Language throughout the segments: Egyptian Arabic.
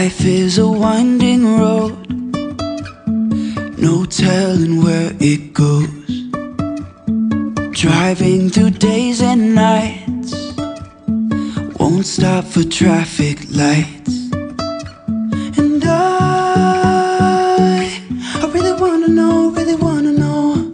Life is a winding road, no telling where it goes. Driving through days and nights, won't stop for traffic lights. And I, I really wanna know, really wanna know.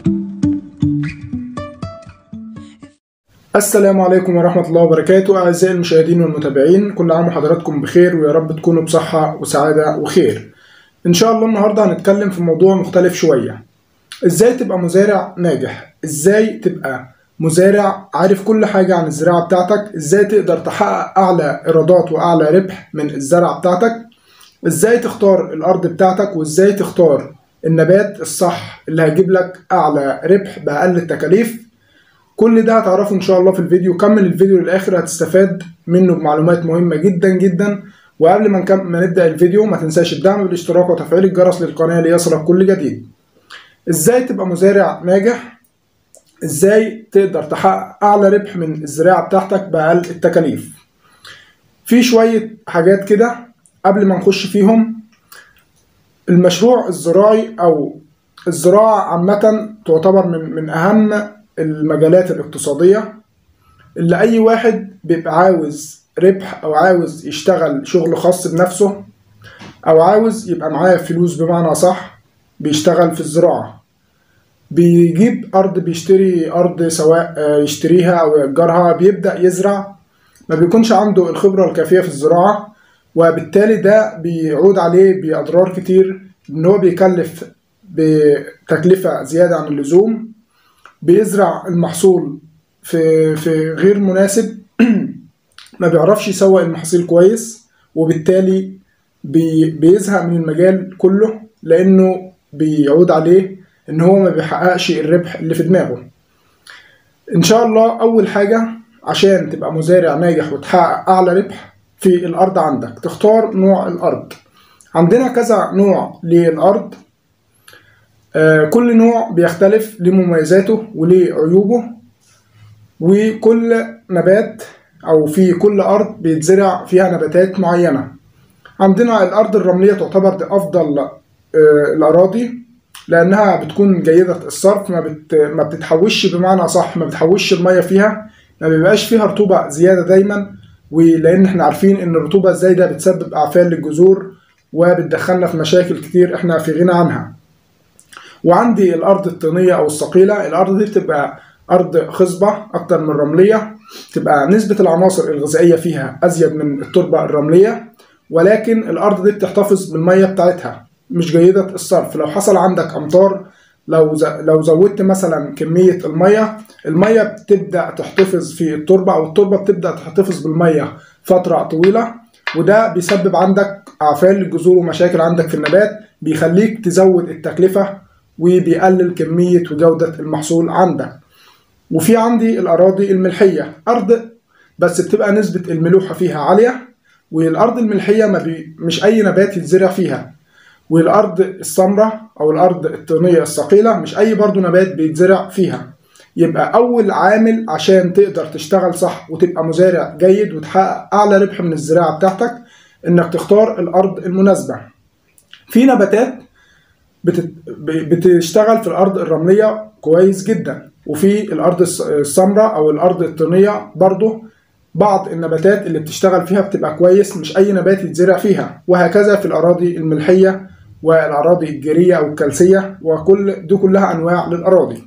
السلام عليكم ورحمة الله وبركاته أعزائي المشاهدين والمتابعين كل عام وحضراتكم بخير ويا رب تكونوا بصحة وسعادة وخير إن شاء الله النهاردة هنتكلم في موضوع مختلف شوية إزاي تبقى مزارع ناجح إزاي تبقى مزارع عارف كل حاجة عن الزراعة بتاعتك إزاي تقدر تحقق أعلى إيرادات وأعلى ربح من الزرعة بتاعتك إزاي تختار الأرض بتاعتك وإزاي تختار النبات الصح اللي هيجيب لك أعلى ربح بأقل التكاليف كل ده هتعرفه ان شاء الله في الفيديو كمل الفيديو للاخر هتستفاد منه بمعلومات مهمه جدا جدا وقبل ما نكمل ما نبدا الفيديو ما تنساش الدعم بالاشتراك وتفعيل الجرس للقناه ليصلك كل جديد ازاي تبقى مزارع ناجح ازاي تقدر تحقق اعلى ربح من الزراعه بتاعتك باقل التكاليف في شويه حاجات كده قبل ما نخش فيهم المشروع الزراعي او الزراعه عامه تعتبر من من اهم المجالات الاقتصادية اللي أي واحد بيبقى عاوز ربح أو عاوز يشتغل شغل خاص بنفسه أو عاوز يبقى معاه فلوس بمعنى صح بيشتغل في الزراعة بيجيب أرض بيشتري أرض سواء يشتريها أو يأجرها بيبدأ يزرع ما بيكونش عنده الخبرة الكافية في الزراعة وبالتالي ده بيعود عليه بأضرار كتير إن هو بيكلف بتكلفة زيادة عن اللزوم بيزرع المحصول في في غير مناسب ما بيعرفش يسوق المحاصيل كويس وبالتالي بي بيزهق من المجال كله لانه بيعود عليه ان هو ما بيحققش الربح اللي في دماغه ان شاء الله اول حاجة عشان تبقى مزارع ناجح وتحقق اعلى ربح في الارض عندك تختار نوع الارض عندنا كذا نوع للارض كل نوع بيختلف لمميزاته وليه عيوبه وكل نبات او في كل ارض بيتزرع فيها نباتات معينه عندنا الارض الرمليه تعتبر دي افضل الاراضي لانها بتكون جيده الصرف ما بت ما بتتحوش بمعنى صح ما بتحوش الميه فيها ما بيبقاش فيها رطوبه زياده دايما ولان احنا عارفين ان الرطوبه الزايده بتسبب اعفان للجذور وبتدخلنا في مشاكل كتير احنا في غنى عنها وعندي الارض الطينيه او الثقيله الارض دي بتبقى ارض خصبه اكتر من الرمليه تبقى نسبه العناصر الغذائيه فيها ازيد من التربه الرمليه ولكن الارض دي بتحتفظ بالميه بتاعتها مش جيده الصرف لو حصل عندك امطار لو لو زودت مثلا كميه الميه الميه بتبدا تحتفظ في التربه او التربه بتبدا تحتفظ بالميه فتره طويله وده بيسبب عندك اعفان للجذور ومشاكل عندك في النبات بيخليك تزود التكلفه وبيقلل كمية وجودة المحصول عندك وفي عندي الأراضي الملحية أرض بس بتبقى نسبة الملوحة فيها عالية والأرض الملحية ما بي مش أي نبات يتزرع فيها والأرض السمراء أو الأرض الطينية الثقيلة مش أي برضو نبات بيتزرع فيها يبقى أول عامل عشان تقدر تشتغل صح وتبقى مزارع جيد وتحقق أعلى ربح من الزراعة بتاعتك إنك تختار الأرض المناسبة في نباتات بتشتغل في الارض الرمليه كويس جدا وفي الارض السمراء او الارض الطينيه برضه بعض النباتات اللي بتشتغل فيها بتبقى كويس مش اي نبات يتزرع فيها وهكذا في الاراضي الملحيه والاراضي الجيريه او الكلسيه وكل دي كلها انواع للاراضي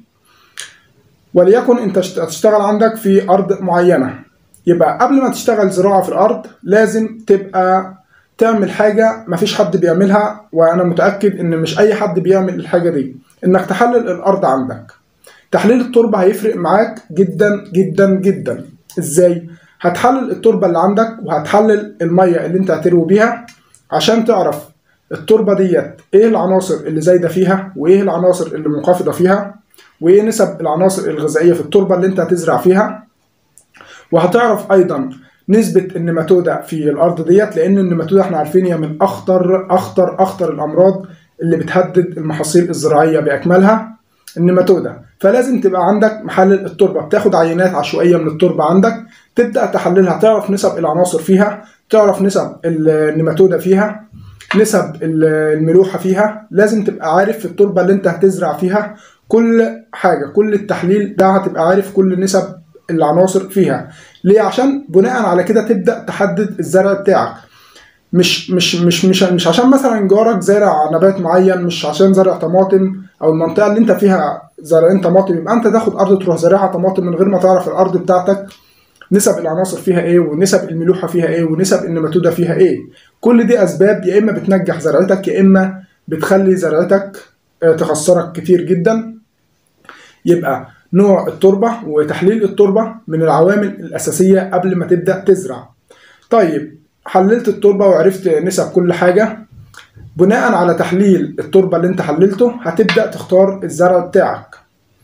وليكن انت هتشتغل عندك في ارض معينه يبقى قبل ما تشتغل زراعه في الارض لازم تبقى تعمل حاجة مفيش حد بيعملها وأنا متأكد إن مش أي حد بيعمل الحاجة دي إنك تحلل الأرض عندك تحليل التربة هيفرق معاك جدا جدا جدا إزاي؟ هتحلل التربة اللي عندك وهتحلل المية اللي أنت هتروي بيها عشان تعرف التربة ديت إيه العناصر اللي زايدة فيها وإيه العناصر اللي منخفضة فيها وإيه نسب العناصر الغذائية في التربة اللي أنت هتزرع فيها وهتعرف أيضا نسبة النيماتودا في الأرض ديت لأن النيماتودا احنا عارفين هي من أخطر أخطر أخطر الأمراض اللي بتهدد المحاصيل الزراعية بأكملها النيماتودا فلازم تبقى عندك محلل التربه بتاخد عينات عشوائيه من التربه عندك تبدا تحللها تعرف نسب العناصر فيها تعرف نسب النيماتودا فيها نسب الملوحه فيها لازم تبقى عارف في التربه اللي انت هتزرع فيها كل حاجه كل التحليل ده هتبقى عارف كل نسب العناصر فيها ليه عشان بناء على كده تبدا تحدد الزرع بتاعك مش مش مش مش مش عشان مثلا جارك زارع نبات معين مش عشان زرع طماطم او المنطقه اللي انت فيها زارعين طماطم يبقى انت تاخد ارض تروح زارعها طماطم من غير ما تعرف الارض بتاعتك نسب العناصر فيها ايه ونسب الملوحه فيها ايه ونسب النباتوده فيها ايه كل دي اسباب يا اما بتنجح زرعتك يا اما بتخلي زرعتك تخسرك كتير جدا يبقى نوع التربه وتحليل التربه من العوامل الاساسيه قبل ما تبدا تزرع طيب حللت التربه وعرفت نسب كل حاجه بناء على تحليل التربه اللي انت حللته هتبدا تختار الزرع بتاعك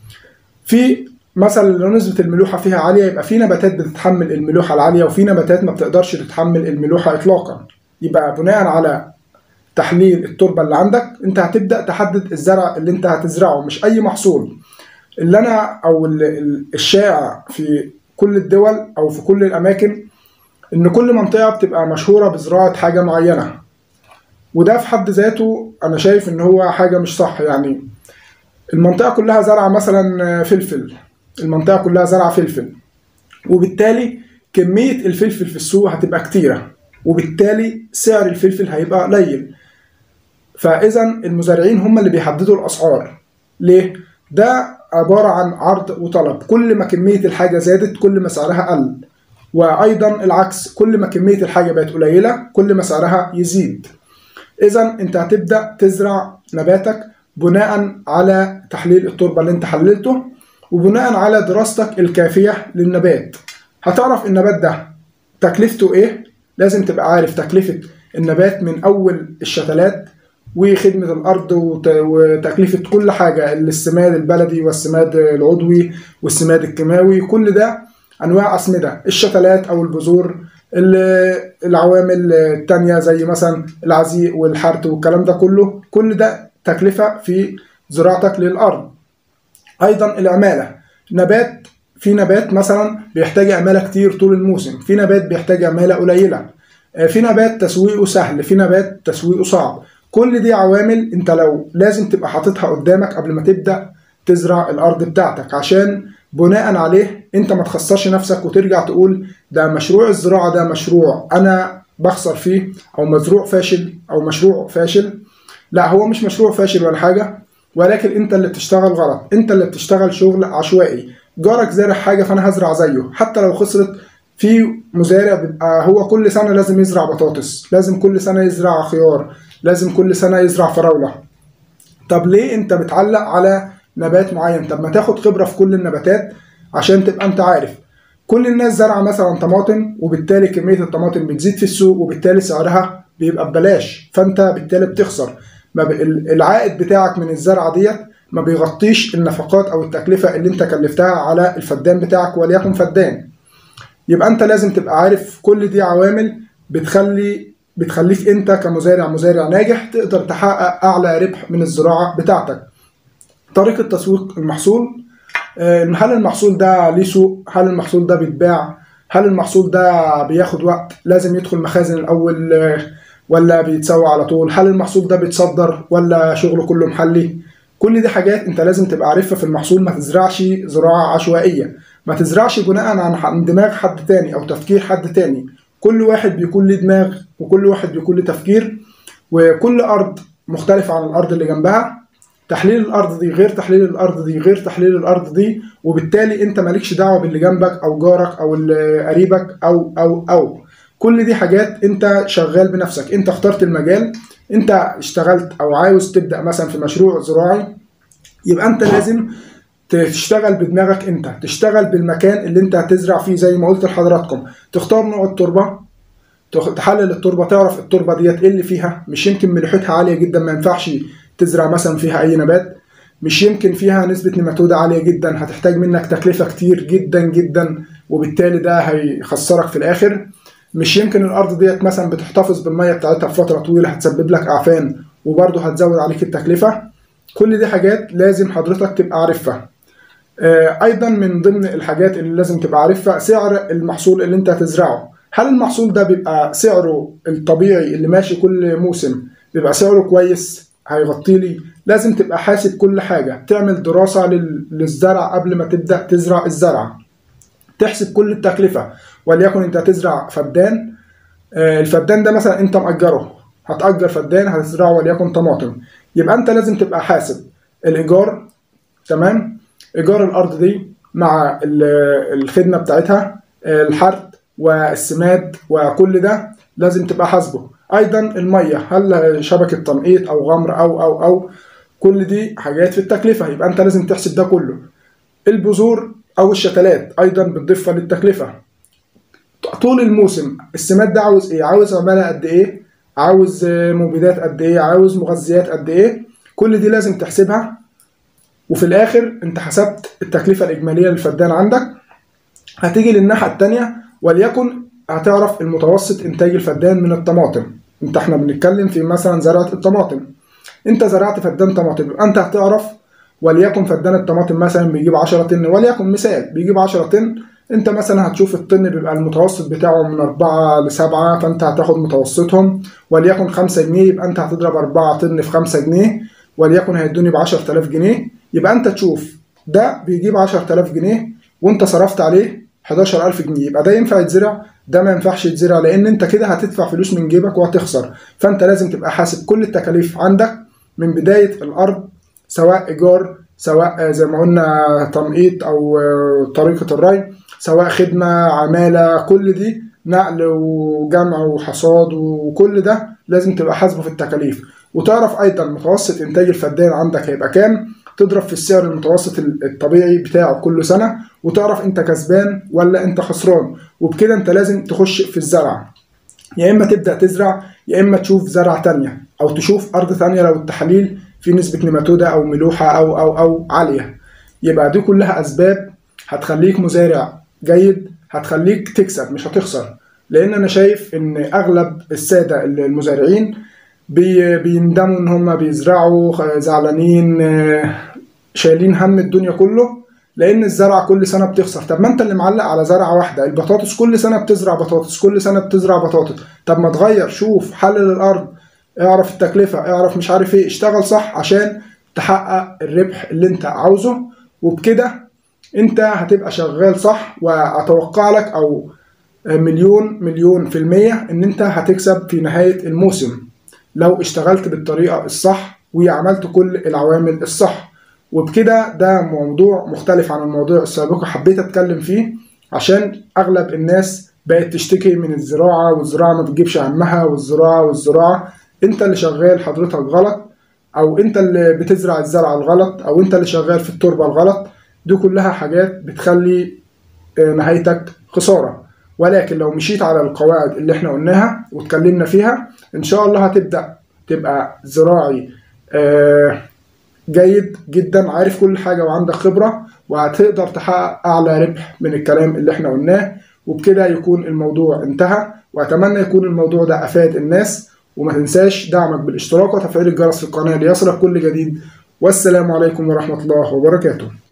في مثلا لو نسبة الملوحة فيها عالية يبقى في نباتات بتتحمل الملوحة العالية وفي نباتات ما بتقدرش تتحمل الملوحة إطلاقا يبقى بناء على تحليل التربة اللي عندك انت هتبدأ تحدد الزرع اللي انت هتزرعه مش أي محصول اللي أنا أو الشائع في كل الدول أو في كل الأماكن إن كل منطقة بتبقى مشهورة بزراعة حاجة معينة وده في حد ذاته أنا شايف إن هو حاجة مش صح يعني المنطقة كلها زرعة مثلا فلفل المنطقة كلها زرعة فلفل وبالتالي كمية الفلفل في السوق هتبقى كتيرة وبالتالي سعر الفلفل هيبقى قليل فإذا المزارعين هم اللي بيحددوا الأسعار ليه؟ ده عبارة عن عرض وطلب كل ما كمية الحاجة زادت كل ما سعرها قل وأيضا العكس كل ما كمية الحاجة بقت قليلة كل ما سعرها يزيد إذا أنت هتبدأ تزرع نباتك بناء على تحليل التربة اللي أنت حللته وبناء على دراستك الكافية للنبات هتعرف النبات ده تكلفته ايه لازم تبقى عارف تكلفة النبات من أول الشتلات وخدمة الأرض وتكلفة كل حاجة السماد البلدي والسماد العضوي والسماد الكيماوي كل ده أنواع أسمدة الشتلات أو البذور العوامل التانية زي مثلا العزيق والحرث والكلام ده كله كل ده تكلفة في زراعتك للأرض ايضا العماله نبات في نبات مثلا بيحتاج عماله كتير طول الموسم في نبات بيحتاج عماله قليله في نبات تسويقه سهل في نبات تسويقه صعب كل دي عوامل انت لو لازم تبقى حاططها قدامك قبل ما تبدا تزرع الارض بتاعتك عشان بناء عليه انت ما تخسرش نفسك وترجع تقول ده مشروع الزراعه ده مشروع انا بخسر فيه او مزروع فاشل او مشروع فاشل لا هو مش مشروع فاشل ولا حاجه ولكن انت اللي بتشتغل غلط انت اللي بتشتغل شغل عشوائي جارك زارع حاجه فانا هزرع زيه حتى لو خسرت في مزارع بيبقى هو كل سنه لازم يزرع بطاطس لازم كل سنه يزرع خيار لازم كل سنه يزرع فراوله طب ليه انت بتعلق على نبات معين طب ما تاخد خبره في كل النباتات عشان تبقى انت عارف كل الناس زرعه مثلا طماطم وبالتالي كميه الطماطم بتزيد في السوق وبالتالي سعرها بيبقى ببلاش فانت بالتالي بتخسر ما ب... العائد بتاعك من الزرعه ديت ما بيغطيش النفقات او التكلفه اللي انت كلفتها على الفدان بتاعك وليكن فدان يبقى انت لازم تبقى عارف كل دي عوامل بتخلي بتخليك انت كمزارع مزارع ناجح تقدر تحقق اعلى ربح من الزراعه بتاعتك طريقه تسويق المحصول هل المحصول ده ليه سوق هل المحصول ده بيتباع هل المحصول ده بياخد وقت لازم يدخل مخازن الاول ولا بيتسوى على طول هل المحصول ده بيتصدر ولا شغله كله محلي كل دي حاجات انت لازم تبقى عارفها في المحصول ما تزرعش زراعة عشوائية ما تزرعش بناء عن دماغ حد تاني او تفكير حد تاني كل واحد بيكون له دماغ وكل واحد بيكون له تفكير وكل ارض مختلفة عن الارض اللي جنبها تحليل الارض دي غير تحليل الارض دي غير تحليل الارض دي وبالتالي انت مالكش دعوة باللي جنبك او جارك او قريبك او او او كل دي حاجات انت شغال بنفسك انت اخترت المجال انت اشتغلت او عاوز تبدا مثلا في مشروع زراعي يبقى انت لازم تشتغل بدماغك انت تشتغل بالمكان اللي انت هتزرع فيه زي ما قلت لحضراتكم تختار نوع التربه تحلل التربه تعرف التربه ديت ايه اللي فيها مش يمكن ملوحتها عاليه جدا ما ينفعش تزرع مثلا فيها اي نبات مش يمكن فيها نسبة نيماتودا عالية جدا هتحتاج منك تكلفة كتير جدا جدا وبالتالي ده هيخسرك في الآخر مش يمكن الارض ديت مثلا بتحتفظ بالميه بتاعتها بفتره طويله هتسبب لك اعفان وبرضه هتزود عليك التكلفه كل دي حاجات لازم حضرتك تبقى عارفها آه، ايضا من ضمن الحاجات اللي لازم تبقى عارفها سعر المحصول اللي انت هتزرعه هل المحصول ده بيبقى سعره الطبيعي اللي ماشي كل موسم بيبقى سعره كويس هيغطي لي لازم تبقى حاسب كل حاجة تعمل دراسة لل- للزرع قبل ما تبدأ تزرع الزرع تحسب كل التكلفة وليكن انت هتزرع فدان آه، الفدان ده مثلا انت مأجره هتأجر فدان هتزرعه وليكن طماطم يبقى انت لازم تبقى حاسب الإيجار تمام إيجار الأرض دي مع ال- الخدمة بتاعتها آه، الحرث والسماد وكل ده لازم تبقى حاسبه أيضا المية هل شبكة تنقيط أو غمر أو أو أو كل دي حاجات في التكلفة يبقى أنت لازم تحسب ده كله البذور أو الشتلات أيضا بتضيفها للتكلفة طول الموسم السماد ده عاوز ايه عاوز عمالة قد ايه عاوز آه، مبيدات قد ايه عاوز مغذيات قد ايه كل دي لازم تحسبها وفي الاخر انت حسبت التكلفة الاجمالية للفدان عندك هتيجي للناحية التانية وليكن هتعرف المتوسط انتاج الفدان من الطماطم انت احنا بنتكلم في مثلا زراعة الطماطم انت زرعت فدان طماطم يبقى انت هتعرف وليكن فدان الطماطم مثلا بيجيب 10 طن وليكن مثال بيجيب 10 طن انت مثلا هتشوف الطن بيبقى المتوسط بتاعه من 4 ل 7 فانت هتاخد متوسطهم وليكن 5 جنيه يبقى انت هتضرب 4 طن في 5 جنيه وليكن هيدوني ب 10000 جنيه يبقى انت تشوف ده بيجيب 10000 جنيه وانت صرفت عليه 11000 جنيه يبقى ده ينفع يتزرع ده ما ينفعش يتزرع لان انت كده هتدفع فلوس من جيبك وهتخسر فانت لازم تبقى حاسب كل التكاليف عندك من بداية الارض سواء ايجار سواء آه، زي ما قلنا تنقيط او آه، طريقة الري سواء خدمة عمالة كل دي نقل وجمع وحصاد وكل ده لازم تبقى حاسبه في التكاليف وتعرف ايضا متوسط انتاج الفدان عندك هيبقى كام تضرب في السعر المتوسط الطبيعي بتاعه كل سنة وتعرف انت كسبان ولا انت خسران وبكده انت لازم تخش في الزرع يا اما تبدا تزرع يا اما تشوف زرع تانية او تشوف ارض تانية لو التحاليل في نسبة نيماتودا او ملوحة او او او عالية يبقى دي كلها اسباب هتخليك مزارع جيد هتخليك تكسب مش هتخسر لان انا شايف ان اغلب السادة المزارعين بي بيندموا ان هم بيزرعوا خ- زعلانين آه، شايلين هم الدنيا كله لان الزرعه كل سنه بتخسر طب ما انت اللي معلق على زرعه واحده البطاطس كل سنه بتزرع بطاطس كل سنه بتزرع بطاطس طب ما تغير شوف حلل الارض اعرف التكلفه اعرف مش عارف ايه اشتغل صح عشان تحقق الربح اللي انت عاوزه وبكده انت هتبقى شغال صح واتوقع لك او مليون مليون في المية ان انت هتكسب في نهاية الموسم لو اشتغلت بالطريقة الصح وعملت كل العوامل الصح وبكده ده موضوع مختلف عن الموضوع السابق حبيت اتكلم فيه عشان اغلب الناس بقت تشتكي من الزراعة والزراعة ما بتجيبش همها والزراعة والزراعة انت اللي شغال حضرتك غلط او انت اللي بتزرع الزرع الغلط او انت اللي شغال في التربة الغلط دي كلها حاجات بتخلي آه، نهايتك خسارة ولكن لو مشيت على القواعد اللي احنا قلناها واتكلمنا فيها ان شاء الله هتبدأ تبقى زراعي آه، جيد جدا عارف كل حاجة وعندك خبرة وهتقدر تحقق أعلى ربح من الكلام اللي احنا قلناه وبكده يكون الموضوع انتهى وأتمنى يكون الموضوع ده أفاد الناس وما تنساش دعمك بالاشتراك وتفعيل الجرس في القناة ليصلك كل جديد والسلام عليكم ورحمة الله وبركاته